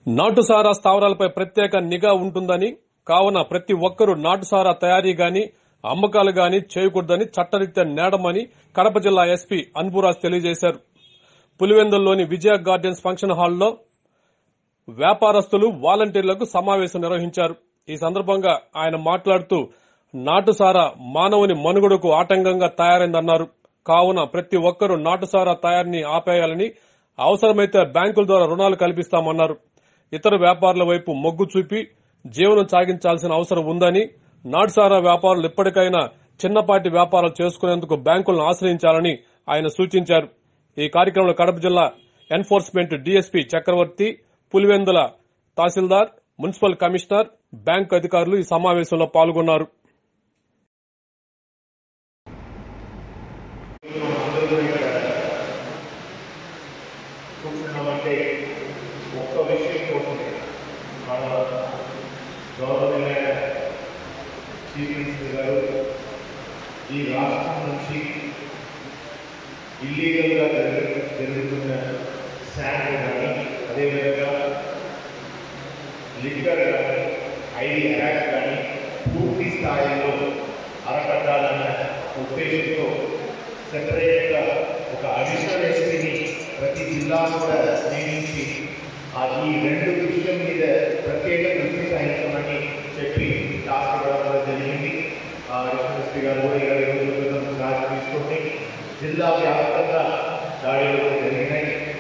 నాటుసారా స్థావరాలపై ప్రత్యేక నిఘా ఉంటుందని కావున ప్రతి ఒక్కరూ నాటుసారా తయారీ గాని అమ్మకాలు గాని చేయకూడదని చట్టరీత్యా నేడమని కడప జిల్లా ఎస్పీ అన్బురాజ్ తెలియజేశారు పులివెందుల్లోని విజయ గార్డెన్స్ ఫంక్షన్ హాల్లో వ్యాపారస్తులు వాలంటీర్లకు సమావేశం నిర్వహించారు ఈ సందర్భంగా ఆయన మాట్లాడుతూ నాటుసారా మానవుని మనుగడకు ఆటంకంగా తయారైందన్నారు కావున ప్రతి ఒక్కరూ నాటుసారా తయారీని ఆపేయాలని అవసరమైతే బ్యాంకుల ద్వారా రుణాలు కల్పిస్తామన్నారు ఇతర వ్యాపారుల వైపు మొగ్గు చూపి జీవనం సాగించాల్సిన అవసరం ఉందని నాటుసారా వ్యాపారులు ఇప్పటికైనా చిన్నపాటి వ్యాపారాలు చేసుకునేందుకు బ్యాంకులను ఆశ్రయించాలని ఆయన సూచించారు ఈ కార్యక్రమంలో కడప జిల్లా ఎన్ఫోర్స్మెంట్ డీఎస్పీ చక్రవర్తి పులివెందుల తహసీల్దార్ మున్సిపల్ కమిషనర్ బ్యాంకు అధికారులు ఈ సమావేశంలో పాల్గొన్నారు అందరూ ఇక్కడ కూర్చున్నామంటే ఒక్క విషయం కోసం మన గౌరవమైన చీఫ్ మినిస్టర్ గారు ఈ రాష్ట్రం నుంచి ఇల్లీగల్గా జరుగు జరుగుతున్న శాండ్ కానీ అదేవిధంగా లిక్కర్ కానీ ఐడి యాక్ట్ కానీ పూర్తి స్థాయిలో అరకట్టాలన్న ఉద్దేశంతో సెపరేట్గా ఒక అడిషనల్ ఎస్పీని ప్రతి జిల్లా కూడా నియమించి ఆ ఈ రెండు విషయం మీద ప్రత్యేక దృష్టి సాధించమని చెప్పి టాస్క్ ఇవ్వడం జరిగింది ఆ అడిషనల్ ఎస్పీ గారు కూడా ఇరవై రోజుల క్రితం ఛార్జ్ తీసుకొని జిల్లా వ్యాప్తంగా దాడులు జరిగినాయి